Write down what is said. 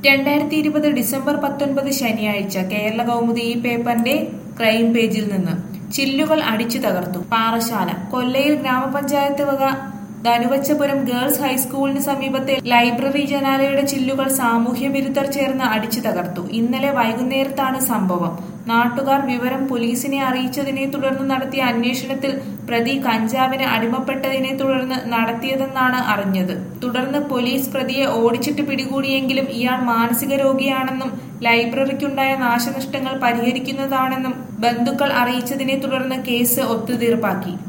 രണ്ടായിരത്തി ഇരുപത് ഡിസംബർ പത്തൊൻപത് ശനിയാഴ്ച കേരള കൗമുദി ഈ പേപ്പറിന്റെ ക്രൈം പേജിൽ നിന്ന് ചില്ലുകൾ അടിച്ചു തകർത്തു പാറശാല കൊല്ലയിൽ ഗ്രാമപഞ്ചായത്ത് വക ധനുവച്ചപുരം ഗേൾസ് ഹൈസ്കൂളിന് സമീപത്തെ ലൈബ്രറി ജനാലയുടെ ചില്ലുകൾ സാമൂഹ്യ വിരുദ്ധർ ചേർന്ന് അടിച്ചു തകർത്തു ഇന്നലെ വൈകുന്നേരത്താണ് സംഭവം നാട്ടുകാർ വിവരം പോലീസിനെ അറിയിച്ചതിനെ തുടർന്ന് നടത്തിയ അന്വേഷണത്തിൽ പ്രതി കഞ്ചാവിന് അടിമപ്പെട്ടതിനെ തുടർന്ന് നടത്തിയതെന്നാണ് അറിഞ്ഞത് തുടർന്ന് പോലീസ് പ്രതിയെ ഓടിച്ചിട്ട് പിടികൂടിയെങ്കിലും ഇയാൾ മാനസിക രോഗിയാണെന്നും ലൈബ്രറിക്കുണ്ടായ നാശനഷ്ടങ്ങൾ പരിഹരിക്കുന്നതാണെന്നും ബന്ധുക്കൾ അറിയിച്ചതിനെ തുടർന്ന് കേസ് ഒത്തുതീർപ്പാക്കി